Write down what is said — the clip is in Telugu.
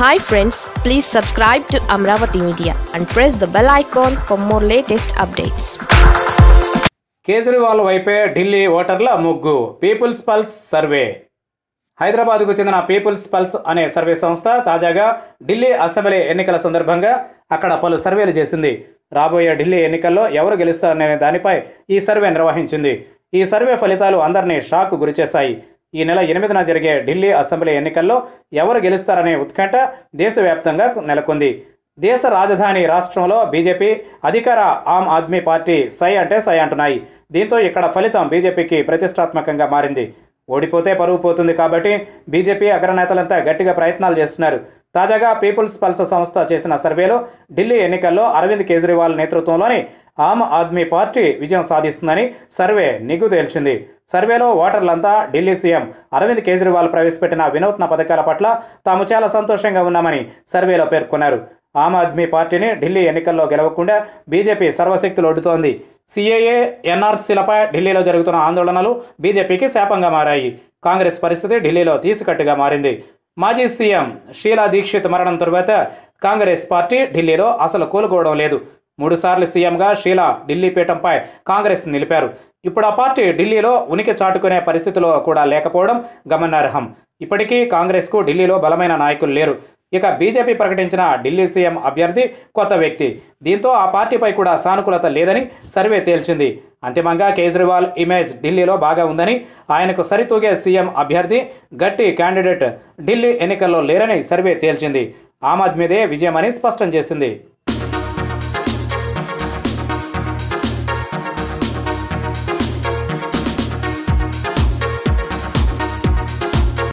hi friends please subscribe to Amaravati media and press the bell icon for more latest updates Kejriwal వైపే ఢిల్లీ ఓటర్ల ముగ్గు పీపుల్స్ పల్స్ సర్వే హైదరాబాద్కు చెందిన పీపుల్స్ పల్స్ అనే సర్వే సంస్థ తాజాగా ఢిల్లీ అసెంబ్లీ ఎన్నికల సందర్భంగా అక్కడ పలు సర్వేలు చేసింది రాబోయే ఢిల్లీ ఎన్నికల్లో ఎవరు గెలుస్తారనే దానిపై ఈ సర్వే నిర్వహించింది ఈ సర్వే ఫలితాలు అందరినీ షాక్ గురిచేశాయి ఈ నెల ఎనిమిదిన జరిగే ఢిల్లీ అసెంబ్లీ ఎన్నికల్లో ఎవరు గెలుస్తారనే ఉత్కంఠ దేశవ్యాప్తంగా నెలకొంది దేశ రాజధాని రాష్ట్రంలో బీజేపీ అధికార ఆమ్ ఆద్మీ పార్టీ సై అంటే సై అంటున్నాయి దీంతో ఇక్కడ ఫలితం బీజేపీకి ప్రతిష్టాత్మకంగా మారింది ఓడిపోతే పరువు పోతుంది కాబట్టి బీజేపీ అగ్రనేతలంతా గట్టిగా ప్రయత్నాలు చేస్తున్నారు తాజాగా పీపుల్స్ పల్స్ సంస్థ చేసిన సర్వేలో ఢిల్లీ ఎన్నికల్లో అరవింద్ కేజ్రీవాల్ నేతృత్వంలోని ఆమ్ ఆద్మీ పార్టీ విజయం సాధిస్తుందని సర్వే నిగ్గు తేల్చింది సర్వేలో ఓటర్లంతా ఢిల్లీ సీఎం అరవింద్ కేజ్రీవాల్ ప్రవేశపెట్టిన వినూత్న పథకాల పట్ల తాము చాలా సంతోషంగా ఉన్నామని సర్వేలో పేర్కొన్నారు ఆమ్ ఆద్మీ పార్టీని ఢిల్లీ ఎన్నికల్లో గెలవకుండా బీజేపీ సర్వశక్తులు ఒడ్డుతోంది సీఏఏ ఎన్ఆర్సీలపై ఢిల్లీలో జరుగుతున్న ఆందోళనలు బీజేపీకి శాపంగా మారాయి కాంగ్రెస్ పరిస్థితి ఢిల్లీలో తీసికట్టుగా మారింది మాజీ సీఎం షీలా దీక్షిత్ మరణం తరువాత కాంగ్రెస్ పార్టీ ఢిల్లీలో అసలు కోలుకోవడం లేదు మూడుసార్లు సీఎంగా షీలా ఢిల్లీ పీఠంపై కాంగ్రెస్ నిలిపారు ఇప్పుడు ఆ పార్టీ ఢిల్లీలో ఉనికి చాటుకునే పరిస్థితిలో కూడా లేకపోవడం గమనార్హం ఇప్పటికీ కాంగ్రెస్కు ఢిల్లీలో బలమైన నాయకులు లేరు ఇక బీజేపీ ప్రకటించిన ఢిల్లీ సీఎం అభ్యర్థి కొత్త వ్యక్తి దీంతో ఆ పార్టీపై కూడా సానుకూలత లేదని సర్వే తేల్చింది అంతిమంగా కేజ్రీవాల్ ఇమేజ్ ఢిల్లీలో బాగా ఉందని ఆయనకు సరితూగే సీఎం అభ్యర్థి గట్టి క్యాండిడేట్ ఢిల్లీ ఎన్నికల్లో లేరని సర్వే తేల్చింది ఆమ్ ఆద్మీదే విజయమని స్పష్టం చేసింది